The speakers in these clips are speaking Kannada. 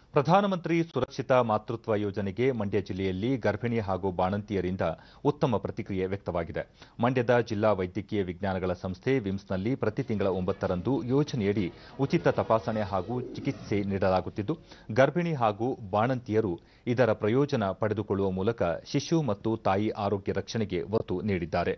ಪ್ರಧಾನಮಂತ್ರಿ ಸುರಕ್ಷಿತ ಮಾತೃತ್ವ ಯೋಜನೆಗೆ ಮಂಡ್ಯ ಜಿಲ್ಲೆಯಲ್ಲಿ ಗರ್ಭಿಣಿ ಹಾಗೂ ಬಾಣಂತಿಯರಿಂದ ಉತ್ತಮ ಪ್ರತಿಕ್ರಿಯೆ ವ್ಯಕ್ತವಾಗಿದೆ ಮಂಡ್ಯದ ಜಿಲ್ಲಾ ವೈದ್ಯಕೀಯ ವಿಜ್ಞಾನಗಳ ಸಂಸ್ಥೆ ವಿಮ್ಸ್ನಲ್ಲಿ ಪ್ರತಿ ತಿಂಗಳ ಒಂಬತ್ತರಂದು ಯೋಜನೆಯಡಿ ಉಚಿತ ತಪಾಸಣೆ ಹಾಗೂ ಚಿಕಿತ್ಸೆ ನೀಡಲಾಗುತ್ತಿದ್ದು ಗರ್ಭಿಣಿ ಹಾಗೂ ಬಾಣಂತಿಯರು ಇದರ ಪ್ರಯೋಜನ ಪಡೆದುಕೊಳ್ಳುವ ಮೂಲಕ ಶಿಶು ಮತ್ತು ತಾಯಿ ಆರೋಗ್ಯ ರಕ್ಷಣೆಗೆ ಒತ್ತು ನೀಡಿದ್ದಾರೆ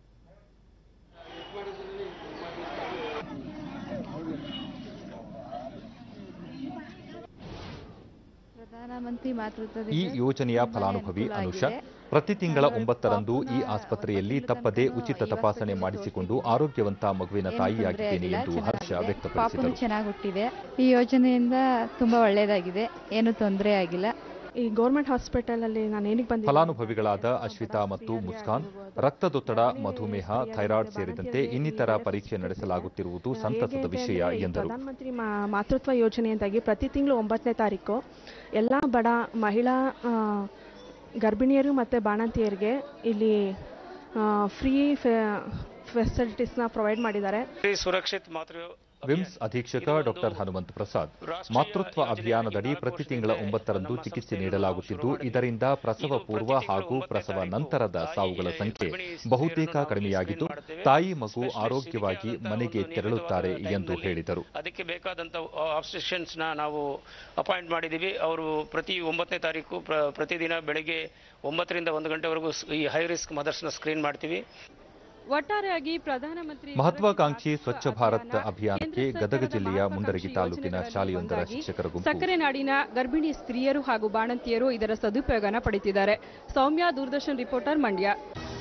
ಪ್ರಧಾನಮಂತ್ರಿ ಮಾತೃತ್ವದಿಂದ ಈ ಯೋಜನೆಯ ತುಂಬಾನೇ ಫಲಾನುಭವಿ ಅನುಕೂಲ ಅನುಷಾ ಆಗಿದೆ. ಪ್ರತಿ ತಿಂಗಳ ನಾನು ಒಂಬತ್ತರಂದು ಈ ಪಾಪುನ ಆಸ್ಪತ್ರೆಯಲ್ಲಿ ಒಂದು ತಪ್ಪದೆ ತಿಂಗಳ ಉಚಿತ ತನಕ ತಪಾಸಣೆ ಐವತ್ತು ಮಾಡಿಸಿಕೊಂಡು ಡೋಸು ಆರೋಗ್ಯವಂತ ಮಗುವಿನ ಏನು ತಾಯಿಯಾಗಿದ್ದೇನೆ ತೊಂದ್ರೆ ಎಂದು ಆಗಿಲ್ಲ, ಹರ್ಷ ಚೆನ್ನಾಗಿದೆ. ವ್ಯಕ್ತಪಡಿಸಿದರು ಪಾಪುನು ಚೆನ್ನಾಗಿ ಹುಟ್ಟಿದೆ ಈ ಯೋಜನೆಯಿಂದ ತುಂಬಾ ಒಳ್ಳೆಯದಾಗಿದೆ ಏನು ತೊಂದರೆ ಆಗಿಲ್ಲ ಈ ಗೌರ್ಮೆಂಟ್ ಹಾಸ್ಪಿಟಲಲ್ಲಿ ನಾನು ಏನಕ್ಕೆ ಬಂದಿದ್ದೀನಿ ಫಲಾನುಭವಿಗಳಾದ ಅಶ್ವಿತಾ ಮತ್ತು ಮುಸ್ಕಾನ್ ರಕ್ತದೊತ್ತಡ ಮಧುಮೇಹ ಥೈರಾಯ್ಡ್ ಸೇರಿದಂತೆ ಇನ್ನಿತರ ಪರೀಕ್ಷೆ ನಡೆಸಲಾಗುತ್ತಿರುವುದು ಸಂತಸದ ವಿಷಯ ಎಂದರು ಪ್ರಧಾನಮಂತ್ರಿ ಮಾ- ಮಾತೃತ್ವ ಯೋಜನೆಯಿಂದಾಗಿ ಪ್ರತಿ ತಿಂಗಳು ಒಂಬತ್ತನೇ ತಾರೀಕು ಎಲ್ಲ ಬಡ ಮಹಿಳಾ ಆ, ಗರ್ಭಿಣಿಯರು ಮತ್ತು ಬಾಣಂತಿಯರಿಗೆ ಇಲ್ಲಿ ಫ್ರೀ ಫೆಸಿಲಿಟೀಸ್ನ ಪ್ರೊವೈಡ್ ಮಾಡಿದ್ದಾರೆ ಶ್ರೀ ಸುರಕ್ಷಿತ್ ಮಾತೃ ವಿಮ್ಸ್ ಅಧೀಕ್ಷಕ ಡಾಕ್ಟರ್ ಹನುಮಂತ್ ಪ್ರಸಾದ್ ಮಾತೃತ್ವ ಅಭಿಯಾನದಡಿ ಪ್ರತಿ ತಿಂಗಳ ಒಂಬತ್ತರಂದು ಚಿಕಿತ್ಸೆ ನೀಡಲಾಗುತ್ತಿದ್ದು ಇದರಿಂದ ಪ್ರಸವ ಪೂರ್ವ ಹಾಗೂ ಪ್ರಸವ ನಂತರದ ಸಾವುಗಳ ಸಂಖ್ಯೆ ಬಹುತೇಕ ಕಡಿಮೆಯಾಗಿದ್ದು ತಾಯಿ ಮಗು ಆರೋಗ್ಯವಾಗಿ ಮನೆಗೆ ತೆರಳುತ್ತಾರೆ ಎಂದು ಹೇಳಿದರು ಅದಕ್ಕೆ ಬೇಕಾದಂತ ಆಬ್ಸ್ಟಿಷನ್ಸ್ ನ ನಾವು ಅಪಾಯಿಂಟ್ ಮಾಡಿದೀವಿ ಅವರು ಪ್ರತಿ ಒಂಬತ್ತನೇ ತಾರೀಕು ಪ್ರ- ಪ್ರತಿದಿನ ಬೆಳಗ್ಗೆ ಒಂಬತ್ತರಿಂದ ಒಂದು ಗಂಟೆವರೆಗೂ ಸ್- ಈ ಹೈ ರಿಸ್ಕ್ ಮದರ್ಸ್ ನ ಸ್ಕ್ರೀನ್ ಮಾಡ್ತೀವಿ ಒಟ್ಟಾರೆಯಾಗಿ ಪ್ರಧಾನಮಂತ್ರಿ ಮಹತ್ವಾಕಾಂಕ್ಷಿ ಸುರಕ್ಷಿತ ಸ್ವಚ್ಛ ಮಾತೃತ್ವ ಭಾರತ್ ಅಭಿಯಾನ ಅಭಿಯಾನಕ್ಕೆ ಕೇಂದ್ರ ಗದಗ ಸರ್ಕಾರದ ಜಿಲ್ಲೆಯ ಮುಂಡರಗಿ ಮಹತ್ವಾಕಾಂಕ್ಷಿ ತಾಲೂಕಿನ ಯೋಜನೆಗಳಲ್ಲಿ ಶಾಲೆಯೊಂದರ ಒಂದಾಗಿ ಶಿಕ್ಷಕರ ಗುಂಪು ಸಕ್ಕರೆ ನಾಡಿನ ಗರ್ಭಿಣಿ ಸ್ತ್ರೀಯರು ಹಾಗೂ ಬಾಣಂತಿಯರು ಇದರ ಸದುಪಯೋಗನ ಪಡೆದಿದ್ದಾರೆ ಸೌಮ್ಯ ದೂರದರ್ಶನ್ ರಿಪೋರ್ಟರ್ ಮಂಡ್ಯ